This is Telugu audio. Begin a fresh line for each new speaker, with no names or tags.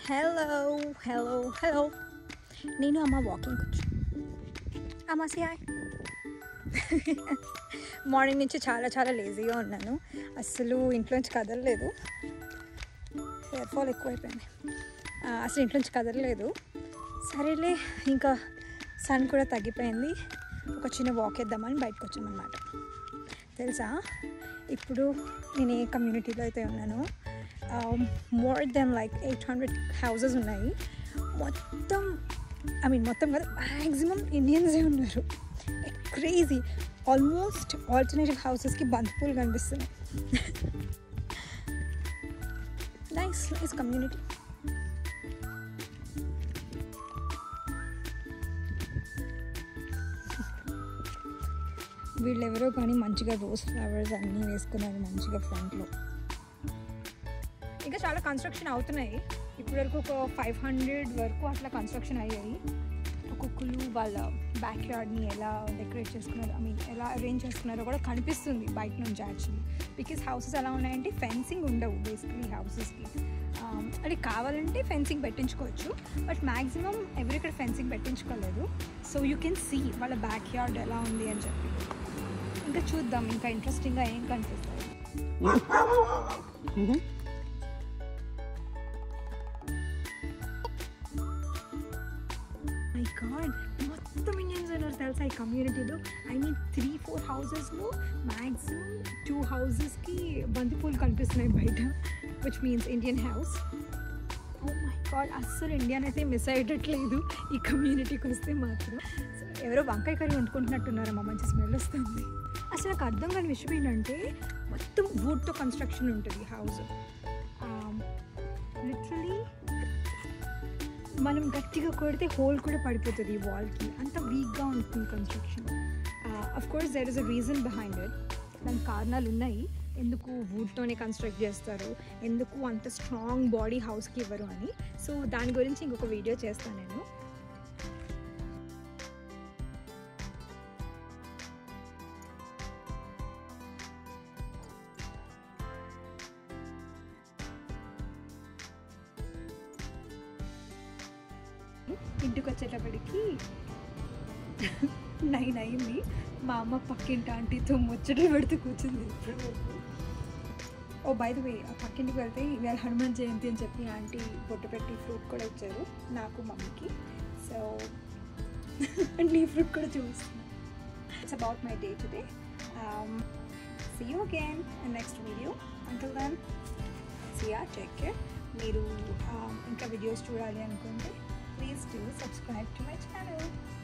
హలో హలో హలో నేను అమ్మ వాకింగ్ వచ్చు అమ్మ సియాయ్ మార్నింగ్ నుంచి చాలా చాలా లేజీగా ఉన్నాను అసలు ఇంట్లోంచి కదలలేదు హెయిర్ ఫాల్ ఎక్కువైపోయింది ఆ, అసలు ఇంట్లోంచి కదలలేదు సరేలే ఇంకా సన్ కూడా తగ్గిపోయింది ఒక చిన్న వాక్ వేద్దామని బయటకు వచ్చామన్నమాట తెలుసా ఇప్పుడు నేను ఏ కమ్యూనిటీలో అయితే ఉన్నానో more than like eight hundred houses ఉన్నాయి మొత్తం ఐ మీన్ మొత్తం కాదు మ్యాక్సిమం ఇండియన్సే ఉన్నారు క్రేజీ ఆల్మోస్ట్ ఆల్టర్నేటివ్ హౌసెస్కి బంతిపూలు కనిపిస్తున్నాయి నైస్ నైస్ కమ్యూనిటీ వీళ్ళెవరో కానీ మంచిగా రోజ్ ఫ్లవర్స్ అన్నీ వేసుకున్నారు మంచిగా ఫ్రంట్లో ఇంకా చాలా కన్స్ట్రక్షన్ అవుతున్నాయి ఇప్పటి వరకు ఒక ఫైవ్ హండ్రెడ్ వరకు అట్లా కన్స్ట్రక్షన్ అయ్యాయి ఒక్కొక్కరు వాళ్ళ బ్యాక్ యార్డ్ని ఎలా డెకరేట్ చేసుకున్నారు ఐ మీన్ ఎలా అరేంజ్ చేసుకున్నారో కూడా కనిపిస్తుంది బయట నుంచి యాక్చువల్లీ బికాస్ హౌసెస్ ఎలా ఉన్నాయంటే ఫెన్సింగ్ ఉండవు బేసికలీ హౌసెస్కి అది కావాలంటే ఫెన్సింగ్ పెట్టించుకోవచ్చు బట్ మ్యాక్సిమం ఎవరు ఇక్కడ ఫెన్సింగ్ పెట్టించుకోలేదు సో యూ కెన్ సీ వాళ్ళ బ్యాక్ యార్డ్ ఎలా ఉంది అని చెప్పి ఇంకా చూద్దాం ఇంకా ఇంట్రెస్టింగ్గా ఏం కనిపిస్తాయి మై గాడ్ మొత్తం ఇండియన్స్ ఉన్నారు తెలుసా ఈ కమ్యూనిటీలో ఐ మీన్ త్రీ ఫోర్ హౌసెస్లో మ్యాక్సిమం టూ హౌసెస్కి బంతిపూలు కనిపిస్తున్నాయి బయట which means Indian house oh my God అస్సలు ఇండియన్ అయితే మిస్ అయ్యేటట్లేదు ఈ కమ్యూనిటీకి వస్తే మాత్రం సో ఎవరో వంకాయ కర్రీ వండుకుంటున్నట్టున్నారమ్మా మంచి స్మెల్ వస్తుంది అసలు నాకు అర్థం కాని విషయం ఏంటంటే మొత్తం వుడ్తో కన్స్ట్రక్షన్ ఉంటుంది హౌస్ లిటరలీ మనం గట్టిగా కొడితే హోల్ కూడా పడిపోతుంది ఈ వాల్కి అంత వీక్గా ఉంటుంది construction of course there is a reason behind it దానికి కారణాలు ఉన్నాయి ఎందుకు వుడ్తోనే కన్స్ట్రక్ట్ చేస్తారు ఎందుకు అంత స్ట్రాంగ్ బాడీ హౌస్కి ఇవ్వరు అని సో దాని గురించి ఇంకొక వీడియో చేస్తాను నేను ఇంటికి వచ్చేటప్పటికి నైన్ అయింది మా అమ్మ పక్కింటి ఆంటీతో ముచ్చట పెడుతూ కూర్చుంది ఇప్పుడు వరకు. ఓ బై ద వే ఆ పక్కింటికి వెళ్తే ఇవాళ హనుమాన్ జయంతి అని చెప్పి ఆంటీ బొట్టు పెట్టి ఫ్రూట్ కూడా ఇచ్చారు నాకు మమ్మీకి సో నీ ఫ్రూట్ కూడా చూపిస్తున్నాను it's about my day today see you again next video until then see ya take care మీరు um, ఇంకా వీడియోస్ చూడాలి అనుకుంటే please do subscribe to my channel